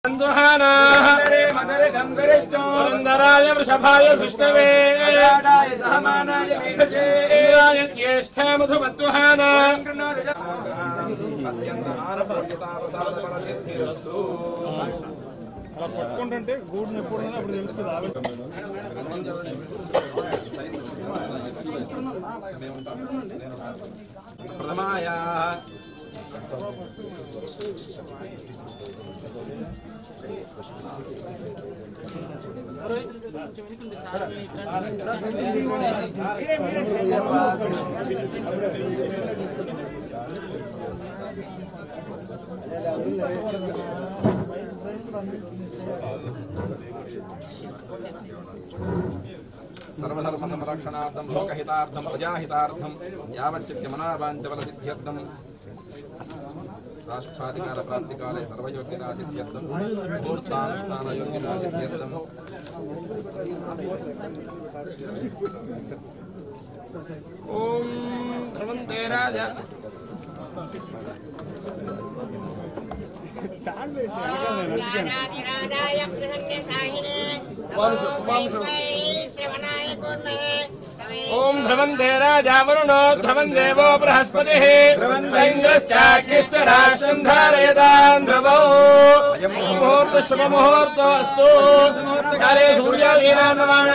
దుహానాః మదర గంధరిష్టో పురందరాయ వృషభాయ విష్ణవే రాడాయ సహమానాయ మేఘజే ఇంద్రాయ జ్యేష్ఠ మధుమద్దుహాన అత్యంత ఆనపూర్యత ప్రసాద ఫల సిద్ధిరస్తు అలా పట్టుకుంటుంటే గూడుని ఎప్పుడు అప్పుడు తెలుస్తుంది ప్రథమాయ సర్వధర్మ సంరక్షణార్థం లోకహితార్థం ప్రజాహితార్థం యావచ్చిత్యమనావాంచబల సిద్ధ్యర్థం రాష్ట్రాధికార ప్రాప్తికాలే సర్వయోగ్యతా సిద్ధ్యర్థం ముహూర్తానుష్ఠాన యోగ్యతా సిద్ధ్యర్థం ఓం ధ్రువంతే రాజ రాజాదిరాజాయ ప్రసన్యసాహినే ఉపాంశు, ఉపాంశు. శ్రవణాయ కుర్మహే ఓం ధ్రువంతే రాజా వరుణో ధ్రువం దేవో బృహస్పతి ఇంద్రశ్చాగ్నిశ్చ రాష్ట్రం ధారయతాం ధ్రువో ముహూర్త శుభ ముహూర్తో అస్తు కాలే సూర్యాదీనాం నమామి